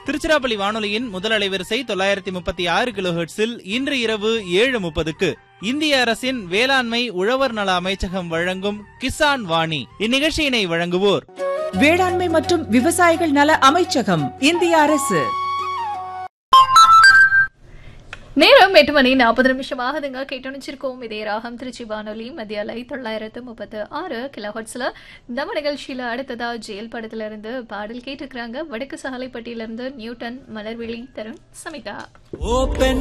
திருச்சிராப்பள்ளி வானொலியின் முதல் அலைவரிசை தொள்ளாயிரத்தி முப்பத்தி ஆறு கிலோஹெர்ட்ஸில் இன்று இரவு ஏழு முப்பதுக்கு இந்திய அரசின் வேளாண்மை உழவர் நல அமைச்சகம் வழங்கும் கிசான் வாணி இந்நிகழ்ச்சியினை வழங்குவோர் வேளாண்மை மற்றும் விவசாயிகள் நல அமைச்சகம் இந்திய அரசு நேரம் எட்டு மணி நாற்பது நிமிஷம் ஆகுதுங்க கேட்டணிச்சிருக்கோம் இதே ராகம் திருச்சி வானொலி மத்திய அலை தொள்ளாயிரத்து முப்பத்து ஆறு கிலோஹட்ஸ்ல நம்ம நிகழ்ச்சியில அடுத்ததா ஜெயில் படத்துல இருந்து பாடல் கேட்டிருக்கிறாங்க வடக்கு சாலைப்பட்டியில இருந்து நியூட்டன் மலர்விழி தருண் சமிதா ஓபன்